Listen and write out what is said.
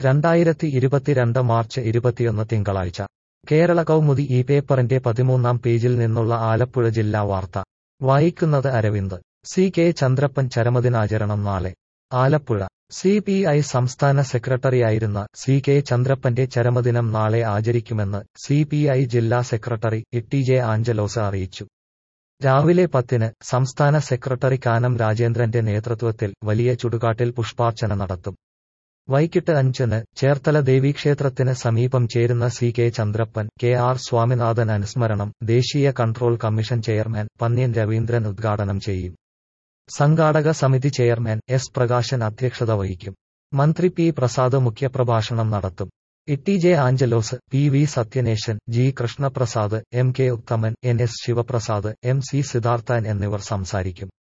രണ്ടായിരത്തി ഇരുപത്തിരണ്ട് മാർച്ച് ഇരുപത്തിയൊന്ന് തിങ്കളാഴ്ച കേരള കൗമുദി ഈ പേപ്പറിന്റെ പതിമൂന്നാം പേജിൽ നിന്നുള്ള ആലപ്പുഴ ജില്ലാ വാർത്ത വായിക്കുന്നത് അരവിന്ദ് സി കെ ചന്ദ്രപ്പൻ ചരമദിനാചരണം നാളെ ആലപ്പുഴ സി പി ഐ സംസ്ഥാന സെക്രട്ടറിയായിരുന്ന സി കെ ചന്ദ്രപ്പന്റെ ചരമദിനം നാളെ ആചരിക്കുമെന്ന് സി പി ഐ ജില്ലാ സെക്രട്ടറി ഇട്ടി ജെ ആഞ്ചലോസ് അറിയിച്ചു രാവിലെ പത്തിന് സംസ്ഥാന സെക്രട്ടറി കാനം രാജേന്ദ്രന്റെ നേതൃത്വത്തിൽ വലിയ ചുടുകാട്ടിൽ പുഷ്പാർച്ചന നടത്തും വൈകിട്ട് അഞ്ചിന് ചേർത്തല ദേവീക്ഷേത്രത്തിന് സമീപം ചേരുന്ന C K Chandrappan K R Swaminathan അനുസ്മരണം ദേശീയ control commission chairman Pannian Raveendran ഉദ്ഘാടനം ചെയ്യും സംഘാടക സമിതി ചെയർമാൻ എസ് പ്രകാശൻ അധ്യക്ഷത വഹിക്കും മന്ത്രി പി പ്രസാദ് മുഖ്യപ്രഭാഷണം നടത്തും Itty J Angelose P V Sathyanesan G Krishnaprasad M K Uthaman N S Sivaprasad M C Sidharthan എന്നിവർ സംസാരിക്കും